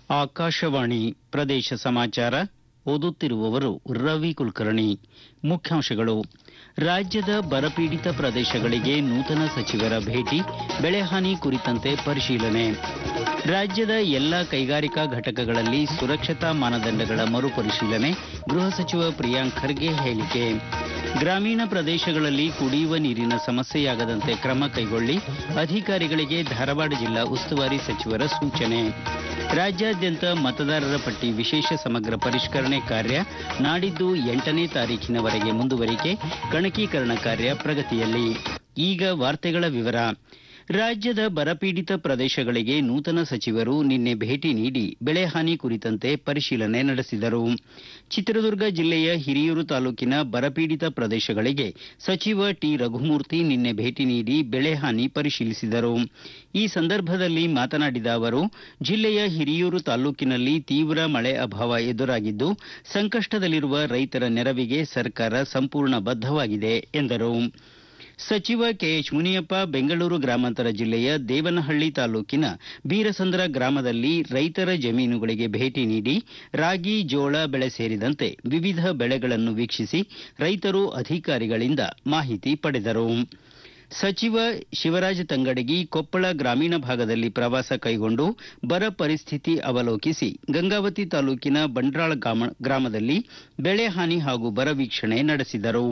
ಆಕಾಶವಾಣಿ ಪ್ರದೇಶ ಸಮಾಚಾರ ಓದುತ್ತಿರುವವರು ರವಿ ಕುಲಕರ್ಣಿ ಮುಖ್ಯಾಂಶಗಳು ರಾಜ್ಯದ ಬರಪೀಡಿತ ಪ್ರದೇಶಗಳಿಗೆ ನೂತನ ಸಚಿವರ ಭೇಟಿ ಬೆಳೆಹಾನಿ ಕುರಿತಂತೆ ಪರಿಶೀಲನೆ ರಾಜ್ಯದ ಎಲ್ಲ ಕೈಗಾರಿಕಾ ಘಟಕಗಳಲ್ಲಿ ಸುರಕ್ಷತಾ ಮಾನದಂಡಗಳ ಮರುಪರಿಶೀಲನೆ ಗೃಹ ಸಚಿವ ಪ್ರಿಯಾಂಕ್ ಖರ್ಗೆ ಹೇಳಿಕೆ ಗ್ರಾಮೀಣ ಪ್ರದೇಶಗಳಲ್ಲಿ ಕುಡಿಯುವ ನೀರಿನ ಸಮಸ್ಯೆಯಾಗದಂತೆ ಕ್ರಮ ಕೈಗೊಳ್ಳಿ ಅಧಿಕಾರಿಗಳಿಗೆ ಧಾರವಾಡ ಜಿಲ್ಲಾ ಉಸ್ತುವಾರಿ ಸಚಿವರ ಸೂಚನೆ ರಾಜ್ಯಾದ್ಯಂತ ಮತದಾರರ ಪಟ್ಟಿ ವಿಶೇಷ ಸಮಗ್ರ ಪರಿಷ್ಕರಣೆ ಕಾರ್ಯ ನಾಡಿದ್ದು ಎಂಟನೇ ತಾರೀಖಿನವರೆಗೆ ಮುಂದುವರಿಕೆ ಗಣಕೀಕರಣ ಕಾರ್ಯ ಪ್ರಗತಿಯಲ್ಲಿ ಈಗ ವಾರ್ತೆಗಳ ವಿವರ ರಾಜ್ಯದ ಬರಪೀಡಿತ ಪ್ರದೇಶಗಳಿಗೆ ನೂತನ ಸಚಿವರು ನಿನ್ನೆ ಭೇಟಿ ನೀಡಿ ಬೆಳೆ ಹಾನಿ ಕುರಿತಂತೆ ಪರಿಶೀಲನೆ ನಡೆಸಿದರು ಚಿತ್ರದುರ್ಗ ಜಿಲ್ಲೆಯ ಹಿರಿಯೂರು ತಾಲೂಕಿನ ಬರಪೀಡಿತ ಪ್ರದೇಶಗಳಿಗೆ ಸಚಿವ ಟಿ ರಘುಮೂರ್ತಿ ನಿನ್ನೆ ಭೇಟಿ ನೀಡಿ ಬೆಳೆ ಹಾನಿ ಪರಿಶೀಲಿಸಿದರು ಈ ಸಂದರ್ಭದಲ್ಲಿ ಮಾತನಾಡಿದ ಅವರು ಜಿಲ್ಲೆಯ ಹಿರಿಯೂರು ತಾಲೂಕಿನಲ್ಲಿ ತೀವ್ರ ಮಳೆ ಅಭಾವ ಎದುರಾಗಿದ್ದು ಸಂಕಷ್ಟದಲ್ಲಿರುವ ರೈತರ ನೆರವಿಗೆ ಸರ್ಕಾರ ಸಂಪೂರ್ಣ ಬದ್ದವಾಗಿದೆ ಎಂದರು ಸಚಿವ ಕೆಎಚ್ ಮುನಿಯಪ್ಪ ಬೆಂಗಳೂರು ಗ್ರಾಮಾಂತರ ಜಿಲ್ಲೆಯ ದೇವನಹಳ್ಳಿ ತಾಲೂಕಿನ ಬೀರಸಂದ್ರ ಗ್ರಾಮದಲ್ಲಿ ರೈತರ ಜಮೀನುಗಳಿಗೆ ಭೇಟಿ ನೀಡಿ ರಾಗಿ ಜೋಳ ಬೆಳೆ ಸೇರಿದಂತೆ ವಿವಿಧ ಬೆಳೆಗಳನ್ನು ವೀಕ್ಷಿಸಿ ರೈತರು ಅಧಿಕಾರಿಗಳಿಂದ ಮಾಹಿತಿ ಪಡೆದರು ಸಚಿವ ಶಿವರಾಜ ತಂಗಡಗಿ ಕೊಪ್ಪಳ ಗ್ರಾಮೀಣ ಭಾಗದಲ್ಲಿ ಪ್ರವಾಸ ಕೈಗೊಂಡು ಬರ ಪರಿಸ್ಥಿತಿ ಅವಲೋಕಿಸಿ ಗಂಗಾವತಿ ತಾಲೂಕಿನ ಬಂಡ್ರಾಳ ಗ್ರಾಮದಲ್ಲಿ ಬೆಳೆ ಹಾನಿ ಹಾಗೂ ಬರ ವೀಕ್ಷಣೆ ನಡೆಸಿದರು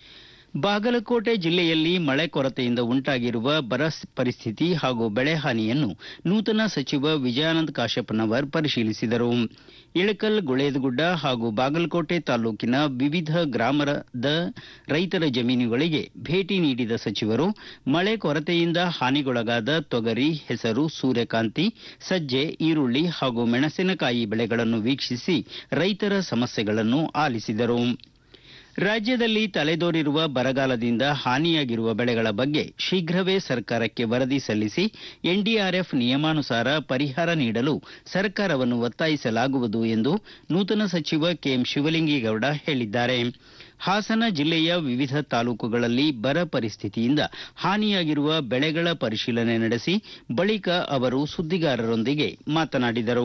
ಬಾಗಲಕೋಟೆ ಜಿಲ್ಲೆಯಲ್ಲಿ ಮಳೆ ಕೊರತೆಯಿಂದ ಉಂಟಾಗಿರುವ ಬರ ಪರಿಸ್ಥಿತಿ ಹಾಗೂ ಬೆಳೆ ಹಾನಿಯನ್ನು ನೂತನ ಸಚಿವ ವಿಜಯಾನಂದ ಕಾಶಪ್ಪನವರ್ ಪರಿಶೀಲಿಸಿದರು ಇಳಕಲ್ ಗುಳೇದಗುಡ್ಡ ಹಾಗೂ ಬಾಗಲಕೋಟೆ ತಾಲೂಕಿನ ವಿವಿಧ ಗ್ರಾಮದ ರೈತರ ಜಮೀನುಗಳಿಗೆ ಭೇಟಿ ನೀಡಿದ ಸಚಿವರು ಮಳೆ ಕೊರತೆಯಿಂದ ಹಾನಿಗೊಳಗಾದ ತೊಗರಿ ಹೆಸರು ಸೂರ್ಯಕಾಂತಿ ಸಜ್ಜೆ ಈರುಳ್ಳಿ ಹಾಗೂ ಮೆಣಸಿನಕಾಯಿ ಬೆಳೆಗಳನ್ನು ವೀಕ್ಷಿಸಿ ರೈತರ ಸಮಸ್ಯೆಗಳನ್ನು ಆಲಿಸಿದರು ರಾಜ್ಯದಲ್ಲಿ ತಲೆದೋರಿರುವ ಬರಗಾಲದಿಂದ ಹಾನಿಯಾಗಿರುವ ಬೆಳೆಗಳ ಬಗ್ಗೆ ಶೀಘ್ರವೇ ಸರ್ಕಾರಕ್ಕೆ ವರದಿ ಸಲ್ಲಿಸಿ ಎನ್ಡಿಆರ್ಎಫ್ ನಿಯಮಾನುಸಾರ ಪರಿಹಾರ ನೀಡಲು ಸರ್ಕಾರವನ್ನು ಒತ್ತಾಯಿಸಲಾಗುವುದು ಎಂದು ನೂತನ ಸಚಿವ ಕೆಎಂ ಶಿವಲಿಂಗೇಗೌಡ ಹೇಳಿದ್ದಾರೆ ಹಾಸನ ಜಿಲ್ಲೆಯ ವಿವಿಧ ತಾಲೂಕುಗಳಲ್ಲಿ ಬರ ಪರಿಸ್ಥಿತಿಯಿಂದ ಹಾನಿಯಾಗಿರುವ ಬೆಳೆಗಳ ಪರಿಶೀಲನೆ ನಡೆಸಿ ಬಳಿಕ ಅವರು ಸುದ್ದಿಗಾರರೊಂದಿಗೆ ಮಾತನಾಡಿದರು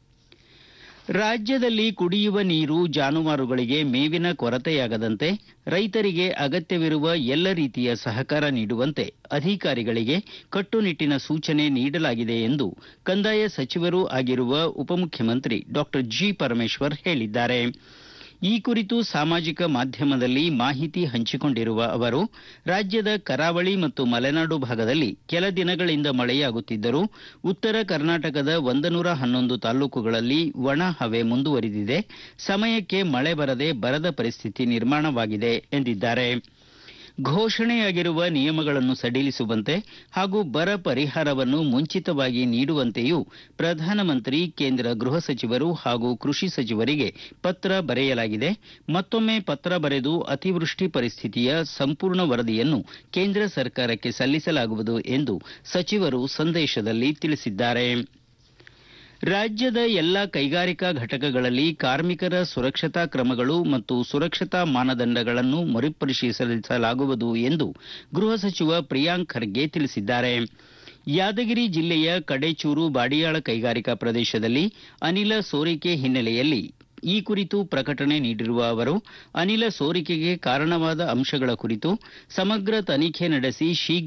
ರಾಜ್ಯದಲ್ಲಿ ಕುಡಿಯುವ ನೀರು ಜಾನುವಾರುಗಳಿಗೆ ಮೇವಿನ ಕೊರತೆಯಾಗದಂತೆ ರೈತರಿಗೆ ಅಗತ್ಯವಿರುವ ಎಲ್ಲ ರೀತಿಯ ಸಹಕಾರ ನೀಡುವಂತೆ ಅಧಿಕಾರಿಗಳಿಗೆ ಕಟ್ಟುನಿಟ್ಟಿನ ಸೂಚನೆ ನೀಡಲಾಗಿದೆ ಎಂದು ಕಂದಾಯ ಸಚಿವರೂ ಆಗಿರುವ ಉಪಮುಖ್ಯಮಂತ್ರಿ ಡಾ ಜಿ ಪರಮೇಶ್ವರ್ ಹೇಳಿದ್ದಾರೆ ಈ ಕುರಿತು ಸಾಮಾಜಿಕ ಮಾಧ್ಯಮದಲ್ಲಿ ಮಾಹಿತಿ ಹಂಚಿಕೊಂಡಿರುವ ಅವರು ರಾಜ್ಯದ ಕರಾವಳಿ ಮತ್ತು ಮಲೆನಾಡು ಭಾಗದಲ್ಲಿ ಕೆಲ ದಿನಗಳಿಂದ ಮಳೆಯಾಗುತ್ತಿದ್ದರೂ ಉತ್ತರ ಕರ್ನಾಟಕದ ಒಂದನೂರ ಹನ್ನೊಂದು ತಾಲೂಕುಗಳಲ್ಲಿ ಒಣ ಹವೆ ಮುಂದುವರಿದಿದೆ ಸಮಯಕ್ಕೆ ಮಳೆ ಬರದೆ ಬರದ ಪರಿಸ್ಥಿತಿ ನಿರ್ಮಾಣವಾಗಿದೆ ಎಂದಿದ್ದಾರೆ ಘೋಷಣೆಯಾಗಿರುವ ನಿಯಮಗಳನ್ನು ಸಡಿಲಿಸುವಂತೆ ಹಾಗೂ ಬರ ಪರಿಹಾರವನ್ನು ಮುಂಚಿತವಾಗಿ ನೀಡುವಂತೆಯೂ ಪ್ರಧಾನಮಂತ್ರಿ ಕೇಂದ್ರ ಗೃಹ ಸಚಿವರು ಹಾಗೂ ಕೃಷಿ ಸಚಿವರಿಗೆ ಪತ್ರ ಬರೆಯಲಾಗಿದೆ ಮತ್ತೊಮ್ಮೆ ಪತ್ರ ಬರೆದು ಅತಿವೃಷ್ಟಿ ಪರಿಸ್ಥಿತಿಯ ಸಂಪೂರ್ಣ ವರದಿಯನ್ನು ಕೇಂದ್ರ ಸರ್ಕಾರಕ್ಕೆ ಸಲ್ಲಿಸಲಾಗುವುದು ಎಂದು ಸಚಿವರು ಸಂದೇಶದಲ್ಲಿ ತಿಳಿಸಿದ್ದಾರೆ ರಾಜ್ಯದ ಎಲ್ಲ ಕೈಗಾರಿಕಾ ಘಟಕಗಳಲ್ಲಿ ಕಾರ್ಮಿಕರ ಸುರಕ್ಷತಾ ಕ್ರಮಗಳು ಮತ್ತು ಸುರಕ್ಷತಾ ಮಾನದಂಡಗಳನ್ನು ಮರುಪರಿಶೀಲಿಸಲಾಗುವುದು ಎಂದು ಗೃಹ ಸಚಿವ ಪ್ರಿಯಾಂಕ್ ಖರ್ಗೆ ತಿಳಿಸಿದ್ದಾರೆ ಯಾದಗಿರಿ ಜಿಲ್ಲೆಯ ಕಡೇಚೂರು ಬಾಡಿಯಾಳ ಕೈಗಾರಿಕಾ ಪ್ರದೇಶದಲ್ಲಿ ಅನಿಲ ಸೋರಿಕೆ ಹಿನ್ನೆಲೆಯಲ್ಲಿ ಈ ಕುರಿತು ಪ್ರಕಟಣೆ ನೀಡಿರುವ ಅವರು ಅನಿಲ ಸೋರಿಕೆಗೆ ಕಾರಣವಾದ ಅಂಶಗಳ ಕುರಿತು ಸಮಗ್ರ ತನಿಖೆ ನಡೆಸಿ ಶೀಘ್ರ